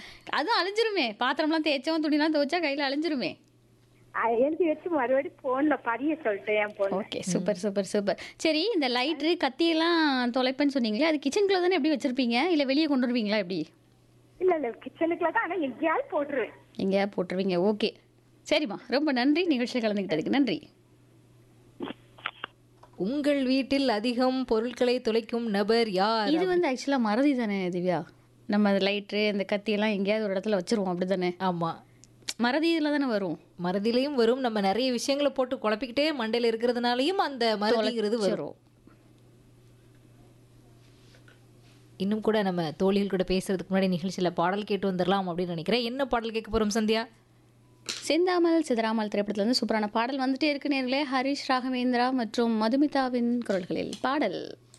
அதுவும் அழிஞ்சிருமே பாத்திரம்லாம் தேய்ச்சோம் துணிலாம் துவைச்சா கையில் அழிஞ்சிருமே அஹ் எழுதி வச்சு மறுபடியும் போன்ல பதிய சொல்லிட்டேன் என் பொண்ணு ஓகே சூப்பர் சூப்பர் சூப்பர் சரி இந்த லைட்ரு கத்தியெல்லாம் தொலைப்பேன்னு சொன்னீங்களே அது கிச்சனுக்குள்ள தானே எப்படி வச்சிருப்பீங்க இல்லை வெளியே கொண்டு வருவீங்களா எப்படி இல்ல இல்ல கிச்சனுக்குள்ள தான் ஆனா எங்கேயாவது போட்டுருவேன் எங்கேயா போட்டுருவீங்க ஓகே சரிம்மா ரொம்ப நன்றி நிகழ்ச்சியில் கலந்துக்கிட்டதுக்கு நன்றி உங்கள் வீட்டில் அதிகம் பொருட்களை தொலைக்கும் நபர் யார் இது வந்து ஆக்சுவலாக மறதி தானே திவ்யா நம்ம அந்த லைட்ரு இந்த கத்தியெல்லாம் எங்கேயாவது ஒரு இடத்துல வச்சிருவோம் அப்படி தானே ஆமா மறதி இதில் தானே வரும் மறதிலையும் வரும் நம்ம நிறைய விஷயங்களை போட்டு குழப்பிக்கிட்டே மண்டையில இருக்கிறதுனாலயும் அந்த மறதிங்கிறது வரும் வரும் இன்னும் கூட நம்ம தோழிகள் கூட பேசுறதுக்கு முன்னாடி நிகழ்ச்சியில பாடல் கேட்டு வந்துடலாம் அப்படின்னு நினைக்கிறேன் என்ன பாடல் கேட்க போறோம் சந்தியா செந்தாமல் சிதறாமல் திரைப்படத்துல இருந்து சூப்பரான பாடல் வந்துட்டே இருக்கு நேர்களே ஹரிஷ் ராகவேந்திரா மற்றும் மதுமிதாவின் குரல்களில் பாடல்